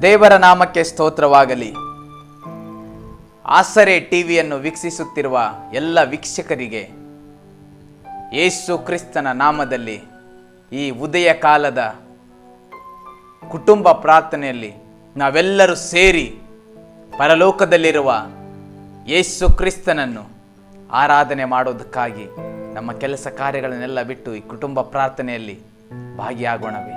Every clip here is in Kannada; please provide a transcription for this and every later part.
ದೇವರ ನಾಮಕ್ಕೆ ಸ್ತೋತ್ರವಾಗಲಿ ಆಸರೆ ಟಿವಿಯನ್ನು ವೀಕ್ಷಿಸುತ್ತಿರುವ ಎಲ್ಲ ವೀಕ್ಷಕರಿಗೆ ಯೇಸು ಕ್ರಿಸ್ತನ ನಾಮದಲ್ಲಿ ಈ ಉದಯ ಕಾಲದ ಕುಟುಂಬ ಪ್ರಾರ್ಥನೆಯಲ್ಲಿ ನಾವೆಲ್ಲರೂ ಸೇರಿ ಪರಲೋಕದಲ್ಲಿರುವ ಯೇಸು ಕ್ರಿಸ್ತನನ್ನು ಆರಾಧನೆ ಮಾಡೋದಕ್ಕಾಗಿ ನಮ್ಮ ಕೆಲಸ ಕಾರ್ಯಗಳನ್ನೆಲ್ಲ ಬಿಟ್ಟು ಈ ಕುಟುಂಬ ಪ್ರಾರ್ಥನೆಯಲ್ಲಿ ಭಾಗಿಯಾಗೋಣವೇ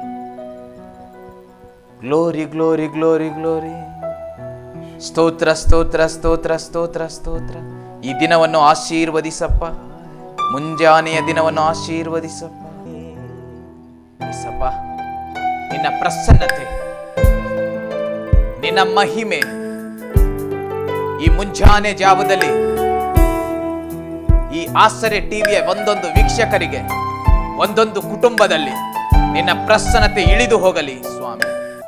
ಗ್ಲೋರಿ ಗ್ಲೋರಿ ಗ್ಲೋರಿ ಗ್ಲೋರಿ ಸ್ತೋತ್ರ ಸ್ತೋತ್ರ ಸ್ತೋತ್ರ ಸ್ತೋತ್ರ ಸ್ತೋತ್ರ ಈ ದಿನವನ್ನು ಆಶೀರ್ವದಿಸಪ್ಪ ಮುಂಜಾನೆಯ ದಿನವನ್ನು ಆಶೀರ್ವದಿಸಪ್ಪ ಇಸಪ್ಪ ನಿನ್ನ ಪ್ರಸನ್ನತೆ ನಿನ್ನ ಮಹಿಮೆ ಈ ಮುಂಜಾನೆ ಜಾವದಲ್ಲಿ ಈ ಆಸರೆ ಟಿವಿಯ ಒಂದೊಂದು ವೀಕ್ಷಕರಿಗೆ ಒಂದೊಂದು ಕುಟುಂಬದಲ್ಲಿ ನಿನ್ನ ಪ್ರಸನ್ನತೆ ಇಳಿದು ಹೋಗಲಿ ಸ್ವಾಮಿ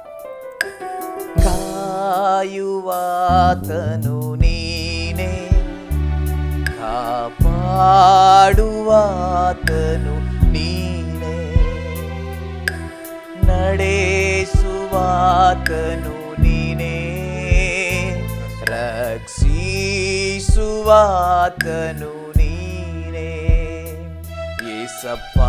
ಕಾಯುವಾತನು ನೀನೇ ಕಾಪಾಡುವಾತನು ನೀನೇ ನಡೆಸುವಾತನು ನೀನೇ ರಕ್ಷಿಸುವಾತನು ನೀನೇ ಏಸಪ್ಪ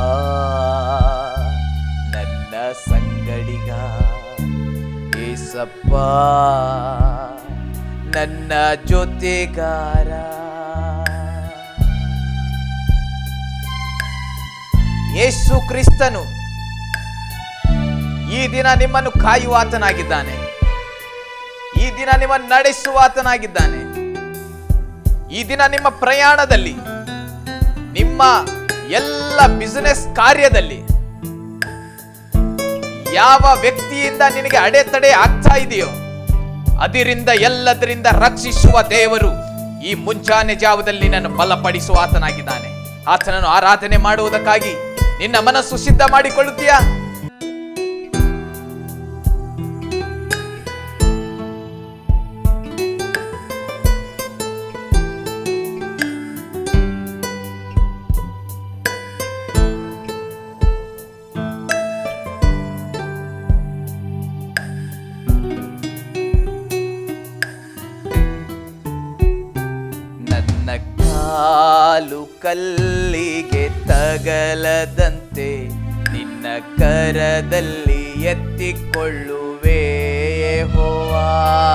ನನ್ನ ಸಂಗಡಿಗ ಏಸಪ್ಪ ನನ್ನ ಜೊತೆಗಾರ ಯೇಸು ಕ್ರಿಸ್ತನು ಈ ದಿನ ನಿಮ್ಮನ್ನು ಕಾಯುವಾತನಾಗಿದ್ದಾನೆ ಈ ದಿನ ನಿಮ್ಮನ್ನು ನಡೆಸುವಾತನಾಗಿದ್ದಾನೆ ಈ ದಿನ ನಿಮ್ಮ ಪ್ರಯಾಣದಲ್ಲಿ ನಿಮ್ಮ ಎಲ್ಲ ಬಿಸಿನೆಸ್ ಕಾರ್ಯದಲ್ಲಿ ಯಾವ ವ್ಯಕ್ತಿಯಿಂದ ನಿನಗೆ ಅಡೆತಡೆ ಆಗ್ತಾ ಇದೆಯೋ ಅದರಿಂದ ಎಲ್ಲದರಿಂದ ರಕ್ಷಿಸುವ ದೇವರು ಈ ಮುಂಜಾನೆ ಜಾವದಲ್ಲಿ ನನ್ನ ಬಲಪಡಿಸುವ ಆತನಾಗಿದ್ದಾನೆ ಆತನನ್ನು ಆರಾಧನೆ ಮಾಡುವುದಕ್ಕಾಗಿ ನಿನ್ನ ಮನಸ್ಸು ಸಿದ್ಧ ಮಾಡಿಕೊಳ್ಳುತ್ತೀಯಾ ನನ್ನ ಕಾಲು ಕಲ್ಲಿಗೆ ತಗಲದಂತೆ ನಿನ್ನ ಕರದಲ್ಲಿ ಎತ್ತಿಕೊಳ್ಳುವೆ ಹೋವಾ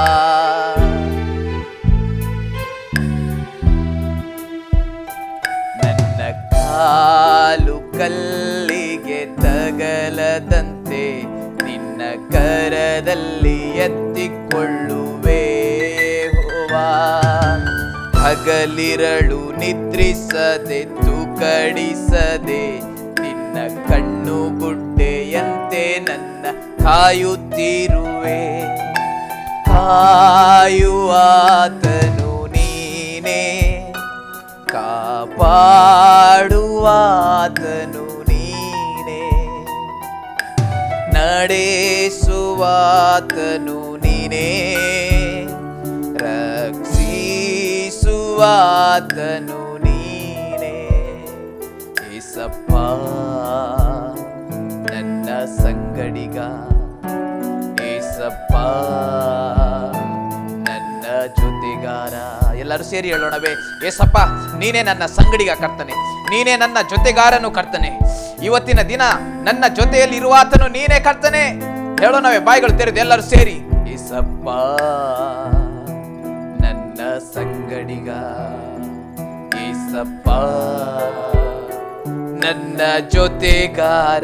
ನನ್ನ ಕಾಲು ಕಲ್ಲಿಗೆ ತಗಲದಂತೆ ನಿನ್ನ ಕರದಲ್ಲಿ ಎತ್ತಿಕೊಳ್ಳುವೆ ಹೋವಾ ಹಗಲಿರಳು ನಿದ್ರಿಸದೆ ತೂಕಡಿಸದೆ ನಿನ್ನ ಕಣ್ಣು ಗುಡ್ಡೆಯಂತೆ ನನ್ನ ಕಾಯುತ್ತಿರುವೆ ಕಾಯುವಾತನು ನೀನೇ ಕಾಪಾಡುವಾತನು ನೀನೇ ನಡೆಸುವಾತನು ನೀನೇ ರಕ್ಷಿಸುವಾತನು ನೀನೇ ಏಸಪ್ಪ ನನ್ನ ಸಂಗಡಿಗ ಏಸಪ್ಪ ನನ್ನ ಜೊತೆಗಾರ ಎಲ್ಲರೂ ಸೇರಿ ಹೇಳೋಣವೇ ಏಸಪ್ಪ ನೀನೇ ನನ್ನ ಸಂಗಡಿಗ ಕರ್ತನೆ ನೀನೇ ನನ್ನ ಜೊತೆಗಾರನು ಕರ್ತನೆ ಇವತ್ತಿನ ದಿನ ನನ್ನ ಜೊತೆಯಲ್ಲಿ ಇರುವಾತನು ನೀನೇ ಕರ್ತನೆ ಹೇಳೋಣವೇ ಬಾಯಿಗಳು ತೆರೆದು ಎಲ್ಲರೂ ಸೇರಿ ಏಸಪ್ಪ ನನ್ನ ಸಂಗಡಿಗ ಏಸಪ್ಪ ನನ್ನ ಜೊತೆಗಾರ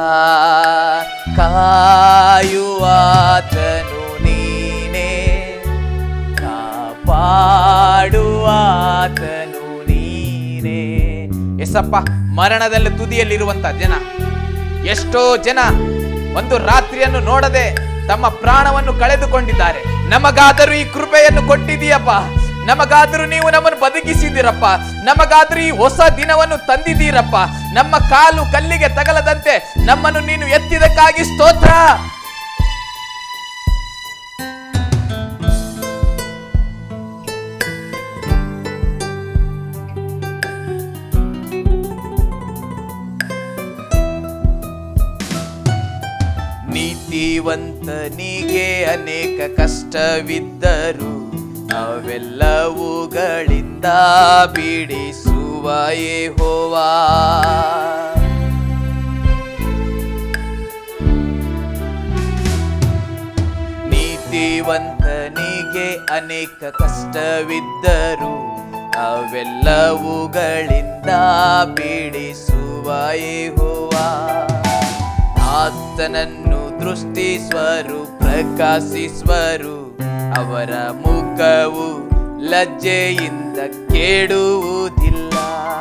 ಕಾಯುವಾತನು ನೀನೇ ಕಾಪಾಡುವಾತನು ನೀನೇ ಎಸಪ್ಪ ಮರಣದಲ್ಲಿ ತುದಿಯಲ್ಲಿರುವಂತ ಜನ ಎಷ್ಟೋ ಜನ ಒಂದು ರಾತ್ರಿಯನ್ನು ನೋಡದೆ ತಮ್ಮ ಪ್ರಾಣವನ್ನು ಕಳೆದುಕೊಂಡಿದ್ದಾರೆ ನಮಗಾದರೂ ಈ ಕೃಪೆಯನ್ನು ಕೊಟ್ಟಿದೀಯಪ್ಪ ನಮಗಾದರೂ ನೀವು ನಮ್ಮನ್ನು ಬದುಕಿಸಿದ್ದೀರಪ್ಪ ನಮಗಾದರೂ ಈ ಹೊಸ ದಿನವನ್ನು ತಂದಿದ್ದೀರಪ್ಪ ನಮ್ಮ ಕಾಲು ಕಲ್ಲಿಗೆ ತಗಲದಂತೆ ನಮ್ಮನ್ನು ನೀನು ಎತ್ತಿದಕ್ಕಾಗಿ ಸ್ತೋತ್ರ ನೀತಿವಂತ ನೀತಿವಂತನಿಗೆ ಅನೇಕ ಕಷ್ಟವಿದ್ದರು ಅವೆಲ್ಲವುಗಳಿಂದ ಬಿಡಿಸುವ ಯೆಹೋವಾ ನೀತಿವಂತನಿಗೆ ಅನೇಕ ಕಷ್ಟವಿದ್ದರು ಅವೆಲ್ಲವುಗಳಿಂದ ಬಿಡಿಸುವ ಯೆಹೋವಾ ಆತನನ್ನು ದೃಷ್ಟಿಸುವರು ಪ್ರಕಾಶಿಸುವರು ಅವರ ಮುಖವು ಲಜ್ಜೆಯಿಂದ ಕೇಡುವುದಿಲ್ಲ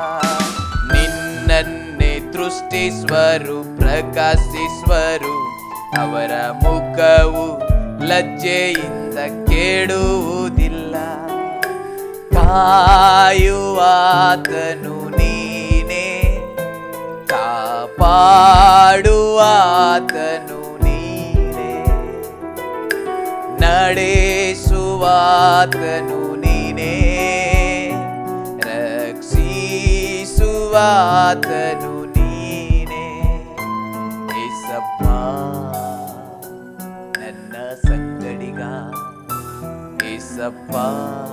ನಿನ್ನನ್ನೇ ದೃಷ್ಟಿಸುವರು ಪ್ರಕಾಶಿಸುವರು ಅವರ ಮುಖವು ಲಜ್ಜೆಯಿಂದ ಕೇಡುವುದಿಲ್ಲ ಕಾಯುವಾತನು ನೀನೇ ಕಾಪಾಡುವಾತನು ನೀನೇ ನಡೆಸುವಾತನು ನೀನೇ ರಕ್ಷಿಸುವಾತನು ನೀನೇ ಏಸಪ್ಪ ನನ್ನ ಸಂಗಡಿಗ ಏಸಪ್ಪ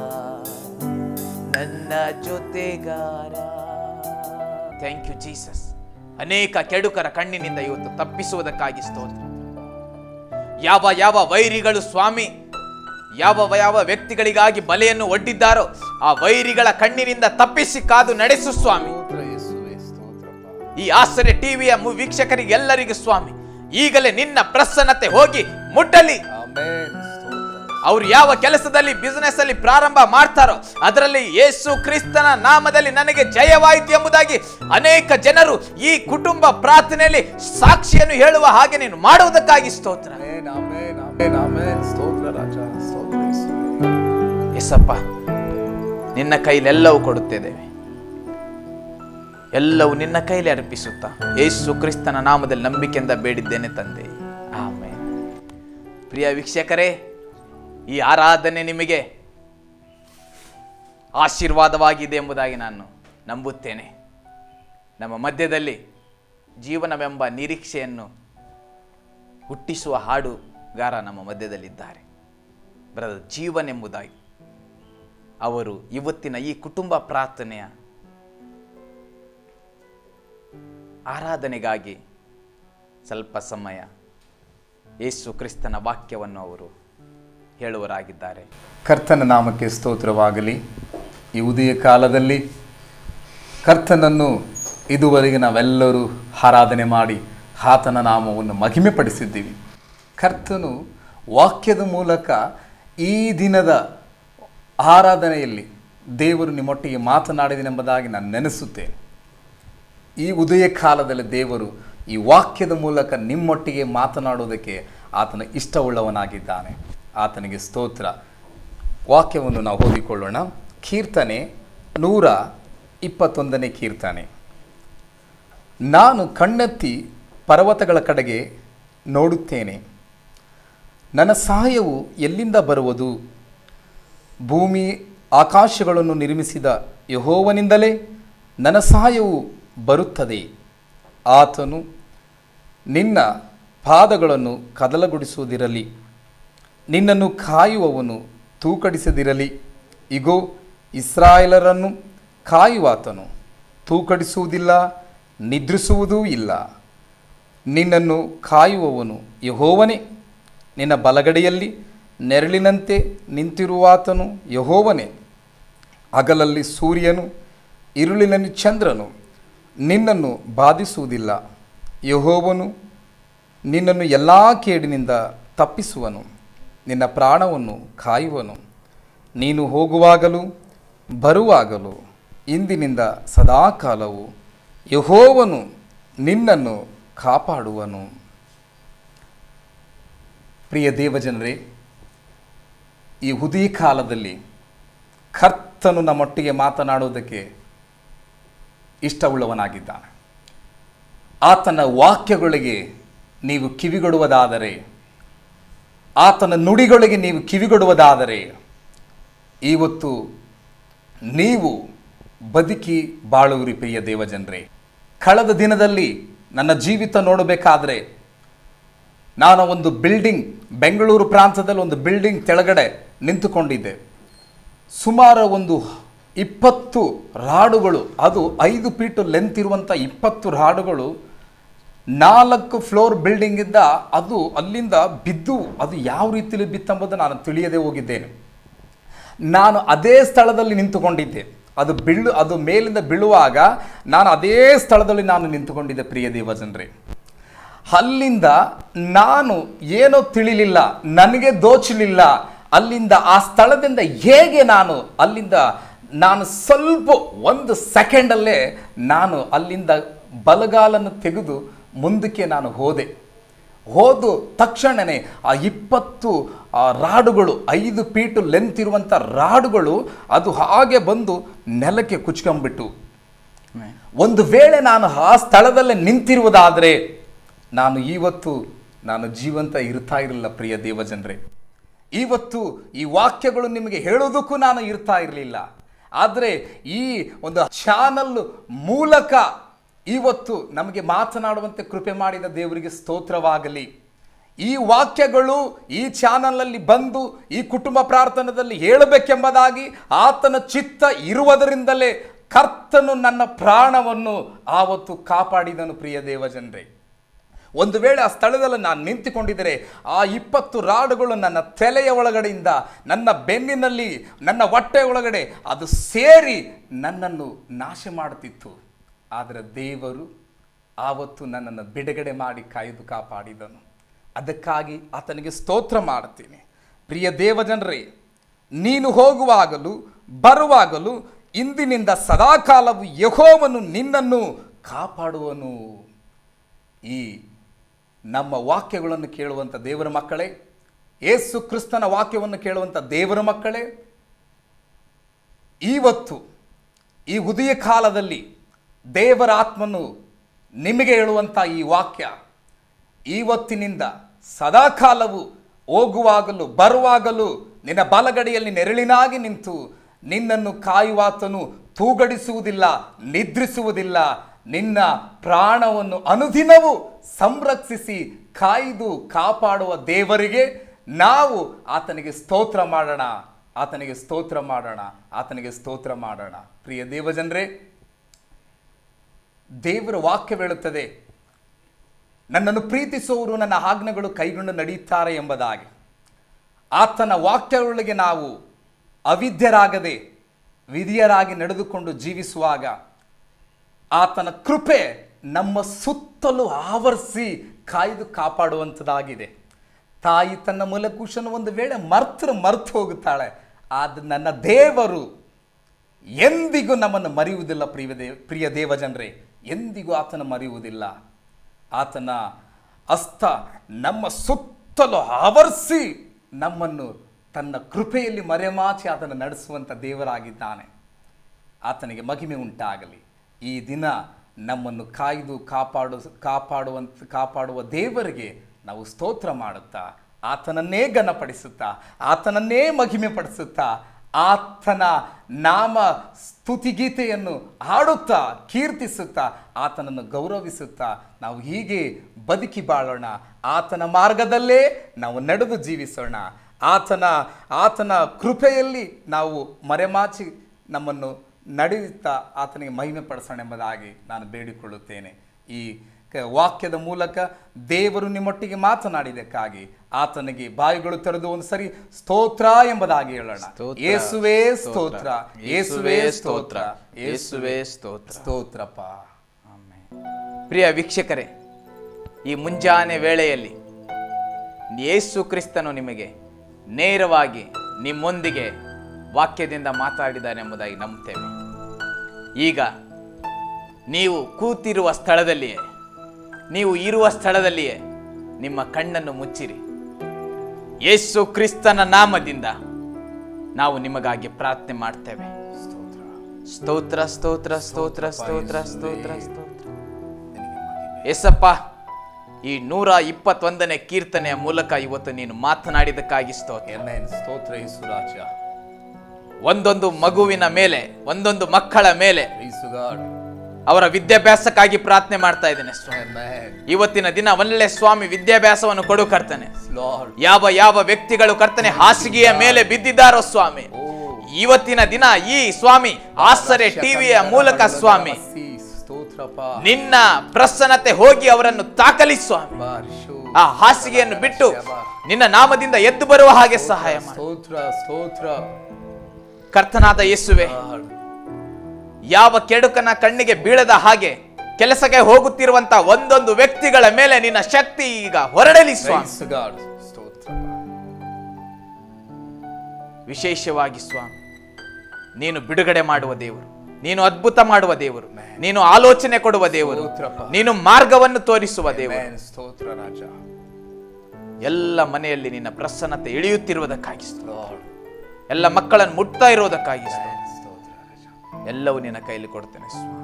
ನನ್ನ ಜೊತೆಗಾರ ಥ್ಯಾಂಕ್ ಯು ಜೀಸಸ್ ಅನೇಕ ಕೆಡುಕರ ಕಣ್ಣಿನಿಂದ ಇವತ್ತು ತಪ್ಪಿಸುವುದಕ್ಕಾಗಿ ಸ್ತೋತ್ರ ಯಾವ ಯಾವ ವೈರಿಗಳು ಸ್ವಾಮಿ ಯಾವ ಯಾವ ವ್ಯಕ್ತಿಗಳಿಗಾಗಿ ಬಲೆಯನ್ನು ಒಡ್ಡಿದ್ದಾರೋ ಆ ವೈರಿಗಳ ಕಣ್ಣಿನಿಂದ ತಪ್ಪಿಸಿ ಕಾದು ನಡೆಸು ಸ್ವಾಮಿ ಸ್ತೋತ್ರ ಯೇಸುವೆ ಸ್ತೋತ್ರಪ್ಪ ಈ ಆಶ್ಚರ್ಯ ಟಿವಿಯ ವೀಕ್ಷಕರಿಗೆಲ್ಲರಿಗೂ ಸ್ವಾಮಿ ಈಗಲೇ ನಿನ್ನ ಪ್ರಸನ್ನತೆ ಹೋಗಿ ಮುಟ್ಟಲಿ ಆಮೇನ್ ಸ್ತೋತ್ರ ಅವ್ರು ಯಾವ ಕೆಲಸದಲ್ಲಿ ಬಿಸಿನೆಸ್ ಅಲ್ಲಿ ಪ್ರಾರಂಭ ಮಾಡ್ತಾರೋ ಅದರಲ್ಲಿ ಯೇಸು ಕ್ರಿಸ್ತನ ನಾಮದಲ್ಲಿ ನನಗೆ ಜಯವಾಯಿತು ಎಂಬುದಾಗಿ ಅನೇಕ ಜನರು ಈ ಕುಟುಂಬ ಪ್ರಾರ್ಥನೆಯಲ್ಲಿ ಸಾಕ್ಷಿಯನ್ನು ಹೇಳುವ ಹಾಗೆ ನೀನು ಮಾಡುವುದಕ್ಕಾಗಿ ಸ್ತೋತ್ರ ಆಮೇನ್ ಆಮೇನ್ ಆಮೇನ್ ಆಮೇನ್ ಸ್ತೋತ್ರ ರಾಜ ಸ್ತೋತ್ರ ಯೇಸುವೆ ಎಸಪ್ಪ ನಿನ್ನ ಕೈಲೆಲ್ಲವೂ ಕೊಡುತ್ತಿದ್ದೇವೆ ಎಲ್ಲವೂ ನಿನ್ನ ಕೈಲಿ ಅರ್ಪಿಸುತ್ತಾ ಯೇಸು ಕ್ರಿಸ್ತನ ನಾಮದಲ್ಲಿ ನಂಬಿಕೆಯಿಂದ ಬೇಡಿದ್ದೇನೆ ತಂದೆ ಆಮೇಲೆ ಪ್ರಿಯ ವೀಕ್ಷಕರೇ ಈ ಆರಾಧನೆ ನಿಮಗೆ ಆಶೀರ್ವಾದವಾಗಿದೆ ಎಂಬುದಾಗಿ ನಾನು ನಂಬುತ್ತೇನೆ ನಮ್ಮ ಮಧ್ಯದಲ್ಲಿ ಜೀವನವೆಂಬ ನಿರೀಕ್ಷೆಯನ್ನು ಹುಟ್ಟಿಸುವ ಹಾಡುಗಾರ ನಮ್ಮ ಮಧ್ಯದಲ್ಲಿದ್ದಾರೆ ಬ್ರದರ್ ಜೀವನ್ ಎಂಬುದಾಗಿ ಅವರು ಇವತ್ತಿನ ಈ ಕುಟುಂಬ ಪ್ರಾರ್ಥನೆಯ ಆರಾಧನೆಗಾಗಿ ಸ್ವಲ್ಪ ಸಮಯ ಯೇಸು ಕ್ರಿಸ್ತನ ವಾಕ್ಯವನ್ನು ಅವರು ಹೇಳುವರಾಗಿದ್ದಾರೆ ಕರ್ತನ ನಾಮಕ್ಕೆ ಸ್ತೋತ್ರವಾಗಲಿ ಈ ಉದಯ ಕಾಲದಲ್ಲಿ ಕರ್ತನನ್ನು ಇದುವರೆಗೆ ನಾವೆಲ್ಲರೂ ಆರಾಧನೆ ಮಾಡಿ ಆತನ ನಾಮವನ್ನು ಮಹಿಮೆಪಡಿಸಿದ್ದೀವಿ ಕರ್ತನು ವಾಕ್ಯದ ಮೂಲಕ ಈ ದಿನದ ಆರಾಧನೆಯಲ್ಲಿ ದೇವರು ನಿಮ್ಮೊಟ್ಟಿಗೆ ಮಾತನಾಡಿದನೆಂಬುದಾಗಿ ನಾನು ನೆನೆಸುತ್ತೇನೆ ಈ ಉದಯ ಕಾಲದಲ್ಲಿ ದೇವರು ಈ ವಾಕ್ಯದ ಮೂಲಕ ನಿಮ್ಮೊಟ್ಟಿಗೆ ಮಾತನಾಡುವುದಕ್ಕೆ ಆತನ ಇಷ್ಟವುಳ್ಳವನಾಗಿದ್ದಾನೆ ಆತನಿಗೆ ಸ್ತೋತ್ರ ವಾಕ್ಯವನ್ನು ನಾವು ಓದಿಕೊಳ್ಳೋಣ ಕೀರ್ತನೆ ನೂರ ಇಪ್ಪತ್ತೊಂದನೇ ಕೀರ್ತನೆ ನಾನು ಕಣ್ಣೆತ್ತಿ ಪರ್ವತಗಳ ಕಡೆಗೆ ನೋಡುತ್ತೇನೆ ನನ್ನ ಸಹಾಯವು ಎಲ್ಲಿಂದ ಬರುವುದು ಭೂಮಿ ಆಕಾಶಗಳನ್ನು ನಿರ್ಮಿಸಿದ ಯಹೋವನಿಂದಲೇ ನನ್ನ ಸಹಾಯವು ಬರುತ್ತದೆ ಆತನು ನಿನ್ನ ಪಾದಗಳನ್ನು ಕದಲಗೊಳಿಸುವುದಿರಲಿ ನಿನ್ನನ್ನು ಕಾಯುವವನು ತೂಕಡಿಸದಿರಲಿ ಇಗೋ ಇಸ್ರಾಯೇಲರನ್ನು ಕಾಯುವಾತನು ತೂಕಡಿಸುವುದಿಲ್ಲ ನಿದ್ರಿಸುವುದೂ ಇಲ್ಲ ನಿನ್ನನ್ನು ಕಾಯುವವನು ಯಹೋವನೇ ನಿನ್ನ ಬಲಗಡೆಯಲ್ಲಿ ನೆರಳಿನಂತೆ ನಿಂತಿರುವಾತನು ಯಹೋವನೇ ಹಗಲಲ್ಲಿ ಸೂರ್ಯನು ಇರುಳಿನಲ್ಲಿ ಚಂದ್ರನು ನಿನ್ನನ್ನು ಬಾಧಿಸುವುದಿಲ್ಲ ಯಹೋವನು ನಿನ್ನನ್ನು ಎಲ್ಲ ಕೇಡಿನಿಂದ ತಪ್ಪಿಸುವನು ನಿನ್ನ ಪ್ರಾಣವನ್ನು ಕಾಯುವನು ನೀನು ಹೋಗುವಾಗಲೂ ಬರುವಾಗಲೂ ಇಂದಿನಿಂದ ಸದಾಕಾಲವು ಯಹೋವನು ನಿನ್ನನ್ನು ಕಾಪಾಡುವನು ಪ್ರಿಯ ದೇವಜನರೇ ಈ ಹುದಿ ಕಾಲದಲ್ಲಿ ಕರ್ತನು ನಮ್ಮೊಟ್ಟಿಗೆ ಮಾತನಾಡುವುದಕ್ಕೆ ಇಷ್ಟವುಳ್ಳವನಾಗಿದ್ದಾನೆ ಆತನ ವಾಕ್ಯಗಳಿಗೆ ನೀವು ಕಿವಿಗೊಡುವುದಾದರೆ ಆತನ ನುಡಿಗಳಿಗೆ ನೀವು ಕಿವಿಗೊಡುವುದಾದರೆ ಇವತ್ತು ನೀವು ಬದುಕಿ ಬಾಳುವಿರಿ ಪ್ರಿಯ ದೇವಜನರೇ ಕಳೆದ ದಿನದಲ್ಲಿ ನನ್ನ ಜೀವಿತ ನೋಡಬೇಕಾದ್ರೆ ನಾನು ಒಂದು ಬಿಲ್ಡಿಂಗ್ ಬೆಂಗಳೂರು ಪ್ರಾಂತದಲ್ಲಿ ಒಂದು ಬಿಲ್ಡಿಂಗ್ ಕೆಳಗಡೆ ನಿಂತುಕೊಂಡಿದ್ದೆ ಸುಮಾರು ಒಂದು ಇಪ್ಪತ್ತು ರಾಡುಗಳು ಅದು ಐದು ಫೀಟ್ ಲೆಂತ್ ಇರುವಂಥ ಇಪ್ಪತ್ತು ರಾಡುಗಳು ನಾಲ್ಕು ಫ್ಲೋರ್ ಬಿಲ್ಡಿಂಗಿಂದ ಅದು ಅಲ್ಲಿಂದ ಬಿದ್ದು ಅದು ಯಾವ ರೀತಿಯಲ್ಲಿ ಬಿತ್ತೆಂಬುದು ನಾನು ತಿಳಿಯದೆ ಹೋಗಿದ್ದೇನೆ ನಾನು ಅದೇ ಸ್ಥಳದಲ್ಲಿ ನಿಂತುಕೊಂಡಿದ್ದೆ ಅದು ಬೀಳು ಅದು ಮೇಲಿಂದ ಬೀಳುವಾಗ ನಾನು ಅದೇ ಸ್ಥಳದಲ್ಲಿ ನಾನು ನಿಂತುಕೊಂಡಿದ್ದೆ ಪ್ರಿಯ ದೇವಜನರೇ ಅಲ್ಲಿಂದ ನಾನು ಏನೋ ತಿಳಿಲಿಲ್ಲ ನನಗೆ ದೋಚಲಿಲ್ಲ ಅಲ್ಲಿಂದ ಆ ಸ್ಥಳದಿಂದ ಹೇಗೆ ನಾನು ಅಲ್ಲಿಂದ ನಾನು ಸ್ವಲ್ಪ ಒಂದು ಸೆಕೆಂಡಲ್ಲೇ ನಾನು ಅಲ್ಲಿಂದ ಬಲಗಾಲನ್ನು ತೆಗೆದು ಮುಂದಕ್ಕೆ ನಾನು ಹೋದೆ ಹೋದು ತಕ್ಷಣವೇ ಆ ಇಪ್ಪತ್ತು ಆ ರಾಡುಗಳು ಐದು ಫೀಟು ಲೆಂತ್ ಇರುವಂಥ ರಾಡುಗಳು ಅದು ಹಾಗೆ ಬಂದು ನೆಲಕ್ಕೆ ಕುಚ್ಕೊಂಡ್ಬಿಟ್ಟು ಒಂದು ವೇಳೆ ನಾನು ಆ ಸ್ಥಳದಲ್ಲೇ ನಿಂತಿರುವುದಾದರೆ ನಾನು ಇವತ್ತು ನಾನು ಜೀವಂತ ಇರ್ತಾ ಇರಲಿಲ್ಲ ಪ್ರಿಯ ದೇವಜನರೇ ಇವತ್ತು ಈ ವಾಕ್ಯಗಳು ನಿಮಗೆ ಹೇಳೋದಕ್ಕೂ ನಾನು ಇರ್ತಾ ಇರಲಿಲ್ಲ ಆದರೆ ಈ ಒಂದು ಚಾನಲ್ ಮೂಲಕ ಇವತ್ತು ನಮಗೆ ಮಾತನಾಡುವಂತೆ ಕೃಪೆ ಮಾಡಿದ ದೇವರಿಗೆ ಸ್ತೋತ್ರವಾಗಲಿ ಈ ವಾಕ್ಯಗಳು ಈ ಚಾನಲಲ್ಲಿ ಬಂದು ಈ ಕುಟುಂಬ ಪ್ರಾರ್ಥನದಲ್ಲಿ ಹೇಳಬೇಕೆಂಬುದಾಗಿ ಆತನ ಚಿತ್ತ ಇರುವುದರಿಂದಲೇ ಕರ್ತನು ನನ್ನ ಪ್ರಾಣವನ್ನು ಆವತ್ತು ಕಾಪಾಡಿದನು ಪ್ರಿಯ ದೇವಜನರೇ ಒಂದು ವೇಳೆ ಆ ಸ್ಥಳದಲ್ಲಿ ನಾನು ನಿಂತುಕೊಂಡಿದ್ದರೆ ಆ ಇಪ್ಪತ್ತು ರಾಡುಗಳು ನನ್ನ ತಲೆಯ ಒಳಗಡೆಯಿಂದ ನನ್ನ ಬೆನ್ನಿನಲ್ಲಿ ನನ್ನ ಹೊಟ್ಟೆ ಒಳಗಡೆ ಅದು ಸೇರಿ ನನ್ನನ್ನು ನಾಶ ಮಾಡುತ್ತಿತ್ತು ಆದರೆ ದೇವರು ಆವತ್ತು ನನ್ನನ್ನು ಬಿಡುಗಡೆ ಮಾಡಿ ಕಾಯ್ದು ಕಾಪಾಡಿದನು ಅದಕ್ಕಾಗಿ ಆತನಿಗೆ ಸ್ತೋತ್ರ ಮಾಡುತ್ತೇನೆ ಪ್ರಿಯ ದೇವಜನರೇ ನೀನು ಹೋಗುವಾಗಲೂ ಬರುವಾಗಲೂ ಇಂದಿನಿಂದ ಸದಾಕಾಲವು ಯಹೋವನು ನಿನ್ನನ್ನು ಕಾಪಾಡುವನು ಈ ನಮ್ಮ ವಾಕ್ಯಗಳನ್ನು ಕೇಳುವಂಥ ದೇವರ ಮಕ್ಕಳೇ ಏಸು ಕ್ರಿಸ್ತನ ವಾಕ್ಯವನ್ನು ಕೇಳುವಂಥ ದೇವರ ಮಕ್ಕಳೇ ಇವತ್ತು ಈ ಉದಯ ಕಾಲದಲ್ಲಿ ದೇವರ ಆತ್ಮನು ನಿಮಗೆ ಹೇಳುವಂಥ ಈ ವಾಕ್ಯ ಇವತ್ತಿನಿಂದ ಸದಾಕಾಲವು ಹೋಗುವಾಗಲೂ ಬರುವಾಗಲೂ ನಿನ್ನ ಬಲಗಡೆಯಲ್ಲಿ ನೆರಳಿನಾಗಿ ನಿಂತು ನಿನ್ನನ್ನು ಕಾಯುವಾತನು ತೂಗಡಿಸುವುದಿಲ್ಲ ನಿದ್ರಿಸುವುದಿಲ್ಲ ನಿನ್ನ ಪ್ರಾಣವನ್ನು ಅನುದಿನವೂ ಸಂರಕ್ಷಿಸಿ ಕಾಯ್ದು ಕಾಪಾಡುವ ದೇವರಿಗೆ ನಾವು ಆತನಿಗೆ ಸ್ತೋತ್ರ ಮಾಡೋಣ ಆತನಿಗೆ ಸ್ತೋತ್ರ ಮಾಡೋಣ ಆತನಿಗೆ ಸ್ತೋತ್ರ ಮಾಡೋಣ ಪ್ರಿಯ ದೇವಜನರೇ ದೇವರ ವಾಕ್ಯ ಹೇಳುತ್ತದೆ ನನ್ನನ್ನು ಪ್ರೀತಿಸುವವರು ನನ್ನ ಆಜ್ಞೆಗಳು ಕೈಗೊಂಡು ನಡೆಯುತ್ತಾರೆ ಎಂಬುದಾಗಿ ಆತನ ವಾಕ್ಯಗಳಿಗೆ ನಾವು ಅವಿದ್ಯರಾಗದೆ ವಿಧಿಯರಾಗಿ ನಡೆದುಕೊಂಡು ಜೀವಿಸುವಾಗ ಆತನ ಕೃಪೆ ನಮ್ಮ ಸುತ್ತಲೂ ಆವರಿಸಿ ಕಾಯ್ದು ಕಾಪಾಡುವಂಥದ್ದಾಗಿದೆ ತಾಯಿ ತನ್ನ ಮೂಲಕುಶನ ಒಂದು ವೇಳೆ ಮರ್ತರು ಮರ್ತು ಹೋಗುತ್ತಾಳೆ ಆದ ನನ್ನ ದೇವರು ಎಂದಿಗೂ ನಮ್ಮನ್ನು ಮರೆಯುವುದಿಲ್ಲ ಪ್ರಿಯ ದೇವ ಪ್ರಿಯ ದೇವಜನರೇ ಎಂದಿಗೂ ಆತನ ಮರೆಯುವುದಿಲ್ಲ ಆತನ ಹಸ್ತ ನಮ್ಮ ಸುತ್ತಲೂ ಆವರಿಸಿ ನಮ್ಮನ್ನು ತನ್ನ ಕೃಪೆಯಲ್ಲಿ ಮರೆಮಾಚಿ ಆತನ ನಡೆಸುವಂಥ ದೇವರಾಗಿದ್ದಾನೆ ಆತನಿಗೆ ಮಹಿಮೆ ಉಂಟಾಗಲಿ ಈ ದಿನ ನಮ್ಮನ್ನು ಕಾಯ್ದು ಕಾಪಾಡು ಕಾಪಾಡುವಂತ ಕಾಪಾಡುವ ದೇವರಿಗೆ ನಾವು ಸ್ತೋತ್ರ ಮಾಡುತ್ತಾ ಆತನನ್ನೇ ಘನಪಡಿಸುತ್ತಾ ಆತನನ್ನೇ ಮಹಿಮೆ ಪಡಿಸುತ್ತಾ ಆತನ ನಾಮ ಸ್ತುತಿಗೀತೆಯನ್ನು ಹಾಡುತ್ತಾ ಕೀರ್ತಿಸುತ್ತಾ ಆತನನ್ನು ಗೌರವಿಸುತ್ತಾ ನಾವು ಹೀಗೆ ಬದುಕಿ ಬಾಳೋಣ ಆತನ ಮಾರ್ಗದಲ್ಲೇ ನಾವು ನಡೆದು ಜೀವಿಸೋಣ ಆತನ ಆತನ ಕೃಪೆಯಲ್ಲಿ ನಾವು ಮರೆಮಾಚಿ ನಮ್ಮನ್ನು ನಡೆಯುತ್ತಾ ಆತನಿಗೆ ಮಹಿಮೆ ಪಡಿಸೋಣ ಎಂಬುದಾಗಿ ನಾನು ಬೇಡಿಕೊಳ್ಳುತ್ತೇನೆ ಈ ಕ- ವಾಕ್ಯದ ಮೂಲಕ ದೇವರು ನಿಮ್ಮೊಟ್ಟಿಗೆ ಮಾತನಾಡಿದಕ್ಕಾಗಿ ಆತನಿಗೆ ಬಾಯಿಗಳು ತೆರೆದು ಒಂದು ಸರಿ ಸ್ತೋತ್ರ ಎಂಬುದಾಗಿ ಹೇಳೋಣ ಸ್ತೋತ್ರ, ಯೇಸುವೇ ಸ್ತೋತ್ರ ಯೇಸುವೇ ಸ್ತೋತ್ರ ಯೇಸುವೇ ಸ್ತೋತ್ರ. ಸ್ತೋತ್ರಪ್ಪ ಪ್ರಿಯ ವೀಕ್ಷಕರೇ ಈ ಮುಂಜಾನೆ ವೇಳೆಯಲ್ಲಿ ಯೇಸು ಕ್ರಿಸ್ತನು ನಿಮಗೆ ನೇರವಾಗಿ ನಿಮ್ಮೊಂದಿಗೆ ವಾಕ್ಯದಿಂದ ಮಾತಾಡಿದ್ದಾನೆ ಎಂಬುದಾಗಿ ನಂಬುತ್ತೇವೆ ಈಗ ನೀವು ಕೂತಿರುವ ಸ್ಥಳದಲ್ಲಿಯೇ ನೀವು ಇರುವ ಸ್ಥಳದಲ್ಲಿಯೇ ನಿಮ್ಮ ಕಣ್ಣನ್ನು ಮುಚ್ಚಿರಿ ಯೇಸು ಕ್ರಿಸ್ತನ ನಾಮದಿಂದ ನಾವು ನಿಮಗಾಗಿ ಪ್ರಾರ್ಥನೆ ಮಾಡ್ತೇವೆ ಸ್ತೋತ್ರ ಸ್ತೋತ್ರ ಸ್ತೋತ್ರ ಸ್ತೋತ್ರ ಸ್ತೋತ್ರ ಸ್ತೋತ್ರ ಎಸಪ್ಪ ಈ ನೂರ ಇಪ್ಪತ್ತೊಂದನೇ ಕೀರ್ತನೆಯ ಮೂಲಕ ಇವತ್ತು ನೀನು ಮಾತನಾಡಿದಕ್ಕಾಗಿ ಸ್ತೋತ್ರ Amen. ಸ್ತೋತ್ರ ಯೇಸು ರಾಜ ಒಂದೊಂದು ಮಗುವಿನ ಮೇಲೆ ಒಂದೊಂದು ಮಕ್ಕಳ ಮೇಲೆ Praise to God. ಅವರ ವಿದ್ಯಾಭ್ಯಾಸಕ್ಕಾಗಿ ಪ್ರಾರ್ಥನೆ ಮಾಡ್ತಾ ಇದ್ದೇನೆ ಸ್ವಾಮಿ Amen. ಇವತ್ತಿನ ದಿನ ಒಳ್ಳೆ ಸ್ವಾಮಿ ವಿದ್ಯಾಭ್ಯಾಸವನ್ನು ಕೊಡು ಕರ್ತನೆ Lord. ಯಾವ ಯಾವ ವ್ಯಕ್ತಿಗಳು ಕರ್ತನೆ ಹಾಸಿಗೆಯ ಮೇಲೆ ಬಿದ್ದಿದ್ದಾರೋ ಸ್ವಾಮಿ ಇವತ್ತಿನ ದಿನ ಈ ಸ್ವಾಮಿ ಆಸರೆ ಟಿವಿಯ ಮೂಲಕ ಸ್ವಾಮಿ ಸ್ತೋತ್ರಪ್ಪ ನಿನ್ನ ಪ್ರಸನ್ನತೆ ಹೋಗಿ ಅವರನ್ನು ತಾಕಲಿ ಸ್ವಾಮಿ ಬಾರಿಶು. ಆ ಹಾಸಿಗೆಯನ್ನು ಬಿಟ್ಟು ನಿನ್ನ ನಾಮದಿಂದ ಎದ್ದು ಬರುವ ಹಾಗೆ ಸಹಾಯ ಮಾಡಿ ಸ್ತೋತ್ರ ಸ್ತೋತ್ರ ಕರ್ತನಾದ ಯೇಸುವೆ Lord. ಯಾವ ಕೆಡುಕನ ಕಣ್ಣಿಗೆ ಬೀಳದ ಹಾಗೆ ಕೆಲಸಕ್ಕೆ ಹೋಗುತ್ತಿರುವಂತ ಒಂದೊಂದು ವ್ಯಕ್ತಿಗಳ ಮೇಲೆ ನಿನ್ನ ಶಕ್ತಿ ಈಗ ಹೊರಡಲಿ ಸ್ವಾಮಿ Praise God. ಸ್ತೋತ್ರಪ್ಪ ವಿಶೇಷವಾಗಿ ಸ್ವಾಮಿ ನೀನು ಬಿಡುಗಡೆ ಮಾಡುವ ದೇವರು ನೀನು ಅದ್ಭುತ ಮಾಡುವ ದೇವರು ನೀನು ಆಲೋಚನೆ ಕೊಡುವ ದೇವರು ಸ್ತೋತ್ರಪ್ಪ. ನೀನು ಮಾರ್ಗವನ್ನು ತೋರಿಸುವ ದೇವರು Amen. ಸ್ತೋತ್ರ ರಾಜ ಎಲ್ಲ ಮನೆಯಲ್ಲಿ ನಿನ್ನ ಪ್ರಸನ್ನತೆ ಇಳಿಯುತ್ತಿರುವುದಕ್ಕಾಗಿ ಸ್ತೋತ್ರ. Lord. ಎಲ್ಲ ಮಕ್ಕಳನ್ನು ಮುಟ್ತಾ ಇರುವುದಕ್ಕಾಗಿ ಸ್ತೋತ್ರ. Amen. ಸ್ತೋತ್ರ ರಾಜ ಎಲ್ಲವೂ ನಿನ್ನ ಕೈಲಿ ಕೊಡ್ತೇನೆ ಸ್ವಾಮಿ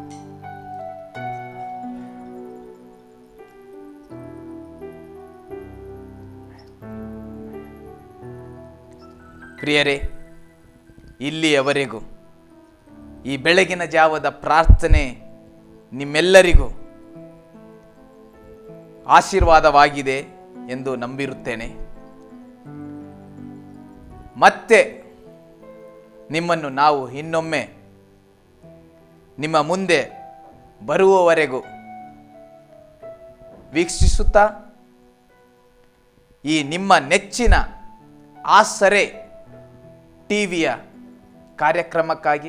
ಪ್ರಿಯರೇ ಇಲ್ಲಿಯವರೆಗೂ ಈ ಬೆಳಗಿನ ಜಾವದ ಪ್ರಾರ್ಥನೆ ನಿಮ್ಮೆಲ್ಲರಿಗೂ ಆಶೀರ್ವಾದವಾಗಿದೆ ಎಂದು ನಂಬಿರುತ್ತೇನೆ ಮತ್ತೆ ನಿಮ್ಮನ್ನು ನಾವು ಇನ್ನೊಮ್ಮೆ ನಿಮ್ಮ ಮುಂದೆ ಬರುವವರೆಗೂ ವೀಕ್ಷಿಸುತ್ತಾ ಈ ನಿಮ್ಮ ನೆಚ್ಚಿನ ಆಸರೆ ಟಿವಿಯ ಕಾರ್ಯಕ್ರಮಕ್ಕಾಗಿ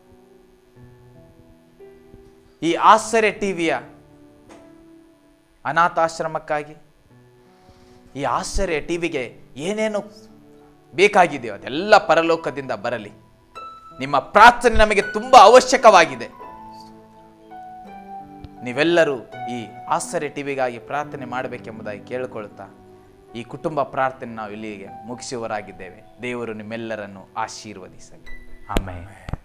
ಈ ಆಸರೆ ಟಿವಿಯ ಅನಾಥಾಶ್ರಮಕ್ಕಾಗಿ ಈ ಆಶ್ಚರ್ಯ ಟಿವಿಗೆ ಏನೇನು ಬೇಕಾಗಿದೆಯೋ ಅದೆಲ್ಲ ಪರಲೋಕದಿಂದ ಬರಲಿ ನಿಮ್ಮ ಪ್ರಾರ್ಥನೆ ನಮಗೆ ತುಂಬ ಅವಶ್ಯಕವಾಗಿದೆ ನೀವೆಲ್ಲರೂ ಈ ಆಶ್ಚರ್ಯ ಟಿವಿಗಾಗಿ ಪ್ರಾರ್ಥನೆ ಮಾಡಬೇಕೆಂಬುದಾಗಿ ಕೇಳಿಕೊಳ್ಳುತ್ತಾ ಈ ಕುಟುಂಬ ಪ್ರಾರ್ಥನೆ ನಾವು ಇಲ್ಲಿಗೆ ಮುಗಿಸುವರಾಗಿದ್ದೇವೆ ದೇವರು ನಿಮ್ಮೆಲ್ಲರನ್ನು ಆಶೀರ್ವದಿಸಲಿ ಆಮೇಲೆ